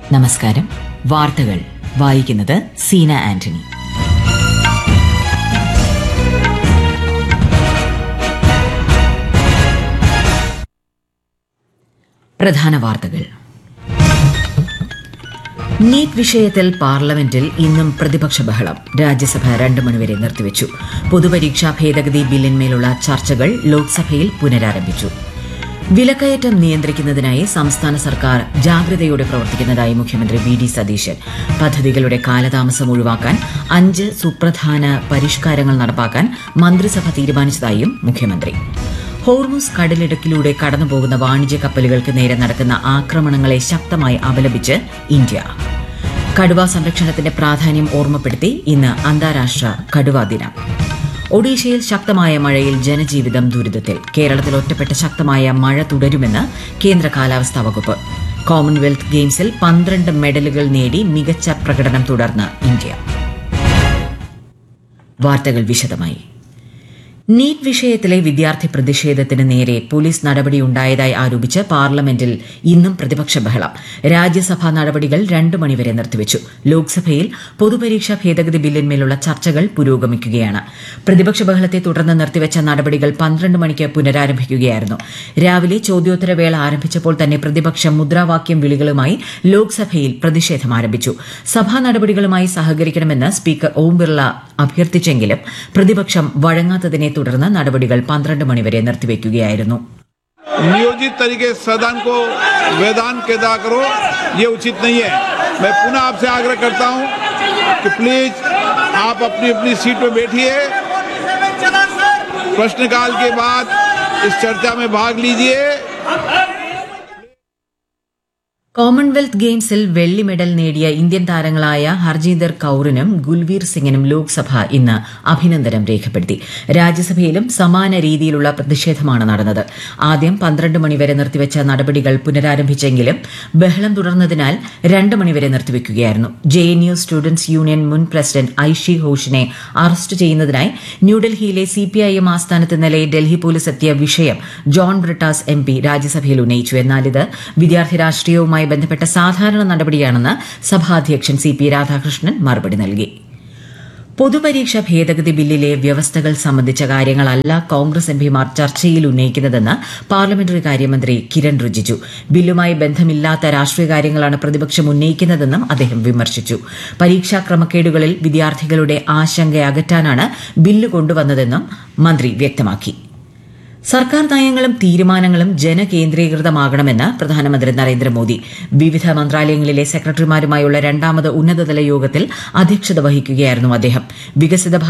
നമസ്കാരം വാർത്തകൾ വായിക്കുന്നത് സീന ആന്റണി പ്രധാന വാർത്തകൾ നീറ്റ് വിഷയത്തിൽ പാർലമെന്റിൽ ഇന്നും പ്രതിപക്ഷ ബഹളം രാജ്യസഭ രണ്ട് മണിവരെ നിർത്തിവച്ചു പൊതുപരീക്ഷാ ഭേദഗതി ബില്ലിന്മേലുള്ള ചർച്ചകൾ ലോക്സഭയിൽ പുനരാരംഭിച്ചു വിലക്കയറ്റം നിയന്ത്രിക്കുന്നതിനായി സംസ്ഥാന സർക്കാർ ജാഗ്രതയോടെ പ്രവർത്തിക്കുന്നതായി മുഖ്യമന്ത്രി വി ഡി സതീശൻ പദ്ധതികളുടെ കാലതാമസം ഒഴിവാക്കാൻ അഞ്ച് സുപ്രധാന പരിഷ്കാരങ്ങൾ നടപ്പാക്കാൻ മന്ത്രിസഭ തീരുമാനിച്ചതായും മുഖ്യമന്ത്രി ഹോർമുസ് കടലിടുക്കിലൂടെ കടന്നുപോകുന്ന വാണിജ്യ കപ്പലുകൾക്ക് നേരെ നടക്കുന്ന ആക്രമണങ്ങളെ ശക്തമായി അപലപിച്ച് ഇന്ത്യ കടുവ സംരക്ഷണത്തിന്റെ പ്രാധാന്യം ഓർമ്മപ്പെടുത്തി ഇന്ന് അന്താരാഷ്ട്ര കടുവാ ദിനം ഒഡീഷയിൽ ശക്തമായ മഴയിൽ ജനജീവിതം ദുരിതത്തിൽ കേരളത്തിൽ ഒറ്റപ്പെട്ട ശക്തമായ മഴ തുടരുമെന്ന് കേന്ദ്ര കാലാവസ്ഥാ വകുപ്പ് കോമൺവെൽത്ത് ഗെയിംസിൽ പന്ത്രണ്ട് മെഡലുകൾ നേടി മികച്ച പ്രകടനം തുടർന്ന് ഇന്ത്യ വാർത്തകൾ വിശദമായി നീറ്റ് വിഷയത്തിലെ വിദ്യാർത്ഥി പ്രതിഷേധത്തിന് നേരെ പോലീസ് നടപടിയുണ്ടായതായി ആരോപിച്ച് പാർലമെന്റിൽ ഇന്നും പ്രതിപക്ഷ ബഹളം രാജ്യസഭാ നടപടികൾ രണ്ട് മണിവരെ നിർത്തിവച്ചു ലോക്സഭയിൽ പൊതുപരീക്ഷാ ഭേദഗതി ബില്ലിന്മേലുള്ള ചർച്ചകൾ പുരോഗമിക്കുകയാണ് പ്രതിപക്ഷ ബഹളത്തെ തുടർന്ന് നിർത്തിവച്ച നടപടികൾ പന്ത്രണ്ട് മണിക്ക് പുനരാരംഭിക്കുകയായിരുന്നു രാവിലെ ചോദ്യോത്തരവേള ആരംഭിച്ചപ്പോൾ തന്നെ പ്രതിപക്ഷം മുദ്രാവാക്യം വിളികളുമായി ലോക്സഭയിൽ പ്രതിഷേധം ആരംഭിച്ചു സഭാ നടപടികളുമായി സഹകരിക്കണമെന്ന് സ്പീക്കർ ഓം ബിർള അഭ്യർത്ഥിച്ചെങ്കിലും പ്രതിപക്ഷം വഴങ്ങാത്തതിനെ തുടർന്ന് നടപടികൾ പന്ത്രണ്ട് മണിവരെ നിർത്തിവെക്കുകയായിരുന്നു नियोजित तरीके से सदन को वेदान के अदा करो ये उचित नहीं है मैं पुनः आपसे आग्रह करता हूं कि प्लीज आप अपनी अपनी सीट पर बैठिए प्रश्नकाल के बाद इस चर्चा में भाग लीजिए കോമൺവെൽത്ത് ഗെയിംസിൽ വെള്ളി മെഡൽ നേടിയ ഇന്ത്യൻ താരങ്ങളായ ഹർജീന്ദർ കൌറിനും ഗുൽവീർ സിംഗിനും ലോക്സഭ ഇന്ന് അഭിനന്ദനം രേഖപ്പെടുത്തി രാജ്യസഭയിലും സമാന രീതിയിലുള്ള പ്രതിഷേധമാണ് നടന്നത് ആദ്യം പന്ത്രണ്ട് മണിവരെ നിർത്തിവച്ച നടപടികൾ പുനരാരംഭിച്ചെങ്കിലും ബഹളം തുടർന്നതിനാൽ രണ്ട് മണിവരെ നിർത്തിവെക്കുകയായിരുന്നു J N U students union മുൻ പ്രസിഡന്റ് ഐഷി ഘോഷിനെ അറസ്റ്റ് ചെയ്യുന്നതിനായി ന്യൂഡൽഹിയിലെ സിപിഐഎം ആസ്ഥാനത്ത് ഇന്നലെ ഡൽഹി പോലീസ് എത്തിയ വിഷയം ജോൺ ബ്രിട്ടാസ് എം പി രാജ്യസഭയിൽ ഉന്നയിച്ചു എന്നാൽ ഇത് വിദ്യാർത്ഥി രാഷ്ട്രീയവുമായി ബന്ധപ്പെട്ട സാധാരണ നടപടിയാണെന്ന് സഭാധ്യക്ഷൻ സി പി രാധാകൃഷ്ണൻ മറുപടി നൽകി പൊതുപരീക്ഷ ഭേദഗതി ബില്ലിലെ വ്യവസ്ഥകൾ സംബന്ധിച്ച കാര്യങ്ങളല്ല കോൺഗ്രസ് എംപിമാർ ചർച്ചയിൽ ഉന്നയിക്കുന്നതെന്ന് പാർലമെന്ററി കാര്യമന്ത്രി കിരൺ റിജിജു ബില്ലുമായി ബന്ധമില്ലാത്ത രാഷ്ട്രീയ കാര്യങ്ങളാണ് പ്രതിപക്ഷം ഉന്നയിക്കുന്നതെന്നും അദ്ദേഹം വിമർശിച്ചു പരീക്ഷാ ക്രമക്കേടുകളിൽ വിദ്യാർത്ഥികളുടെ ആശങ്ക അകറ്റാനാണ് ബില്ല് കൊണ്ടുവന്നതെന്നും മന്ത്രി വ്യക്തമാക്കി സർക്കാർ നയങ്ങളും തീരുമാനങ്ങളും ജനകേന്ദ്രീകൃതമാകണമെന്ന് പ്രധാനമന്ത്രി നരേന്ദ്രമോദി വിവിധ മന്ത്രാലയങ്ങളിലെ സെക്രട്ടറിമാരുമായുള്ള രണ്ടാമത് ഉന്നതതല യോഗത്തിൽ അധ്യക്ഷത വഹിക്കുകയായിരുന്നു അദ്ദേഹം വികസിത